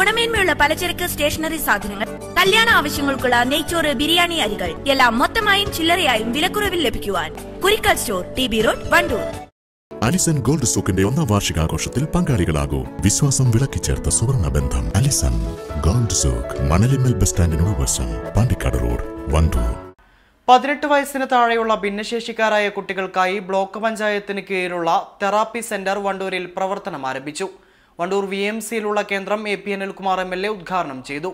ഗുണമേന്മയുള്ള പലചരക്ക് സ്റ്റേഷനറി സാധനങ്ങൾ കല്യാണ ആവശ്യങ്ങൾക്കുള്ള നെയ്ച്ചോറ് ബിരിയാണി അരികൾ എല്ലാം മൊത്തമായും ചില്ലറയായും വിലക്കുറവിൽ ലഭിക്കുവാൻ Kurikkal store T B road Wandoor Alison gold സൂക്കിന്റെ ഒന്നാം വാർഷികാഘോഷത്തിൽ പങ്കാളികളാകൂ വിശ്വാസം വിളക്കിച്ചേർത്ത സുവർണ ബന്ധം അലിസൺ ഗോൾഡ് സൂക്ക് മണലിമ്മൽ ബസ് സ്റ്റാൻഡിനോട് വശം പാണ്ടിക്കാട് റോഡ് വണ്ടൂർ പതിനെട്ട് വയസ്സിന് താഴെയുള്ള ഭിന്നശേഷിക്കാരായ കുട്ടികൾക്കായി ബ്ലോക്ക് പഞ്ചായത്തിന് കീഴിലുള്ള തെറാപ്പി സെന്റർ വണ്ടൂരിൽ പ്രവർത്തനം ആരംഭിച്ചു വണ്ടൂർ വി എം സിയിലുള്ള കേന്ദ്രം A P Anilkumar M L A ഉദ്ഘാടനം ചെയ്തു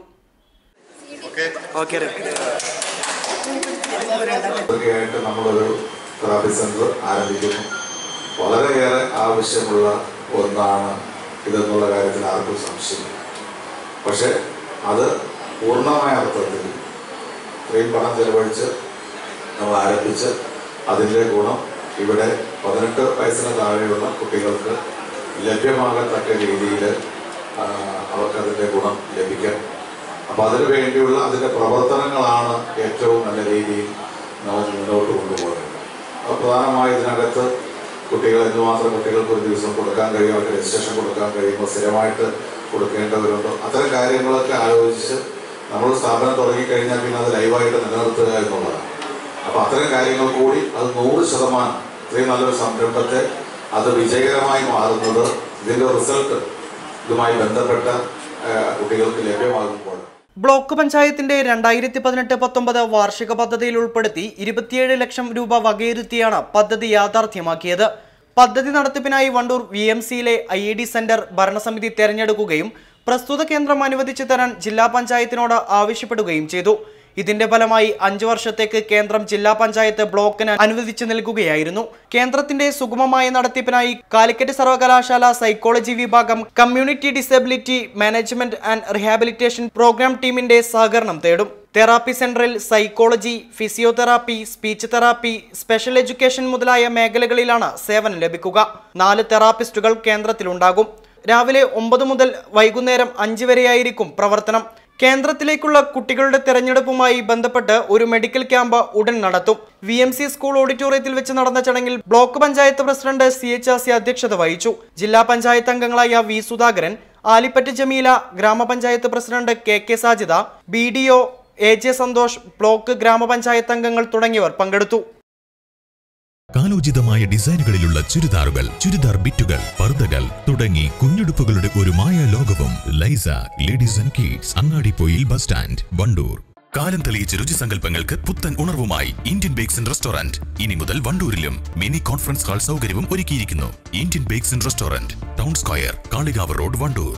മാതൃകയായിട്ട് നമ്മളൊരു തെറാപ്പി സെന്റർ ആരംഭിക്കുന്നു വളരെയേറെ ആവശ്യമുള്ള ഒന്നാണ് ഇതെന്നുള്ള കാര്യത്തിൽ ആർക്കും സംശയമില്ല പക്ഷേ അത് പൂർണ്ണമായ അർത്ഥത്തിൽ ഇത്രയും പണം ചെലവഴിച്ച് നമ്മൾ ആരംഭിച്ച് അതിൻ്റെ ഗുണം ഇവിടെ പതിനെട്ട് വയസ്സിന് താഴെയുള്ള കുട്ടികൾക്ക് ലഭ്യമാകത്തക്ക രീതിയിൽ അവർക്കതിൻ്റെ ഗുണം ലഭിക്കണം അപ്പോൾ അതിനു വേണ്ടിയുള്ള അതിൻ്റെ പ്രവർത്തനങ്ങളാണ് ഏറ്റവും നല്ല രീതിയിൽ നമ്മൾ മുന്നോട്ട് കൊണ്ടുപോകുന്നത് അപ്പോൾ പ്രധാനമായി ഇതിനകത്ത് കുട്ടികൾ എന്തുമാത്രം കുട്ടികൾക്ക് ഒരു ദിവസം കൊടുക്കാൻ കഴിയും അവർക്ക് രജിസ്ട്രേഷൻ കൊടുക്കാൻ കഴിയുമ്പോൾ സ്ഥിരമായിട്ട് കൊടുക്കേണ്ടവരുണ്ടോ അത്തരം കാര്യങ്ങളൊക്കെ ആലോചിച്ച് നമ്മൾ സ്ഥാപനം തുടങ്ങിക്കഴിഞ്ഞാൽ പിന്നെ അത് ലൈവായിട്ട് നിലനിർത്തുക എന്നുള്ളതാണ് അപ്പോൾ അത്തരം കാര്യങ്ങൾ കൂടി അത് നൂറ് ശതമാനം ഇത്രയും നല്ലൊരു സംരംഭത്തെ അത് വിജയകരമായി മാറുന്നത് ഇതിൻ്റെ റിസൾട്ട് ഇതുമായി ബന്ധപ്പെട്ട ആ, കുട്ടികൾക്ക് ലഭ്യമാകുമ്പോൾ ബ്ലോക്ക് പഞ്ചായത്തിന്റെ രണ്ടായിരത്തി പതിനെട്ട് പത്തൊമ്പത് വാർഷിക പദ്ധതിയിൽ ഉൾപ്പെടുത്തി ഇരുപത്തിയേഴ് ലക്ഷം രൂപ വകയിരുത്തിയാണ് പദ്ധതി യാഥാർത്ഥ്യമാക്കിയത് പദ്ധതി നടത്തിപ്പിനായി വണ്ടൂർ വി എം സിയിലെ ഐ ഇ ഡി സെന്റർ ഭരണസമിതി തെരഞ്ഞെടുക്കുകയും പ്രസ്തുത കേന്ദ്രം അനുവദിച്ചു തരാൻ ജില്ലാ പഞ്ചായത്തിനോട് ആവശ്യപ്പെടുകയും ചെയ്തു ഇതിന്റെ ഫലമായി അഞ്ചു വർഷത്തേക്ക് കേന്ദ്രം ജില്ലാ പഞ്ചായത്ത് ബ്ലോക്കിന് അനുവദിച്ചു നൽകുകയായിരുന്നു കേന്ദ്രത്തിന്റെ സുഗമമായ നടത്തിപ്പിനായി കാലിക്കറ്റ് സർവകലാശാല സൈക്കോളജി വിഭാഗം community disability management and rehabilitation programme ടീമിന്റെ സഹകരണം തേടും തെറാപ്പി സെന്ററിൽ psychology physiotherapy speech therapy special education മുതലായ മേഖലകളിലാണ് സേവനം ലഭിക്കുക നാല് തെറാപ്പിസ്റ്റുകൾ കേന്ദ്രത്തിലുണ്ടാകും രാവിലെ ഒമ്പത് മുതൽ വൈകുന്നേരം അഞ്ച് വരെയായിരിക്കും പ്രവർത്തനം കേന്ദ്രത്തിലേക്കുള്ള കുട്ടികളുടെ തെരഞ്ഞെടുപ്പുമായി ബന്ധപ്പെട്ട് ഒരു മെഡിക്കൽ ക്യാമ്പ് ഉടൻ നടത്തും വി എം സി സ്കൂൾ ഓഡിറ്റോറിയത്തിൽ വെച്ച് നടന്ന ചടങ്ങിൽ block panchayat president C H Asi അധ്യക്ഷത വഹിച്ചു ജില്ലാ പഞ്ചായത്ത് അംഗങ്ങളായ വി സുധാകരൻ ആലിപ്പറ്റ് ജമീല ഗ്രാമപഞ്ചായത്ത് president K K Sajida B D O A J Santhosh block ഗ്രാമപഞ്ചായത്ത് അംഗങ്ങൾ തുടങ്ങിയവർ പങ്കെടുത്തു കാലോചിതമായ ഡിസൈനുകളിലുള്ള ചുരിദാറുകൾ ചുരിദാർ ബിറ്റുകൾ പർദ്ദകൾ തുടങ്ങി കുഞ്ഞുടുപ്പുകളുടെ ഒരു മായ ലോകവും Laisa ladies and kids Angadippoyil bus stand Wandoor കാലം തെളിയിച്ച രുചിസങ്കല്പങ്ങൾക്ക് പുത്തൻ ഉണർവുമായി ഇന്ത്യൻ ബേക്സ് ആൻഡ് റെസ്റ്റോറന്റ് ഇനി മുതൽ വണ്ടൂരിലും മിനി കോൺഫറൻസ് ഹാൾ സൗകര്യവും ഒരുക്കിയിരിക്കുന്നു Indian bakes and restaurant town square Kalikavu road Wandoor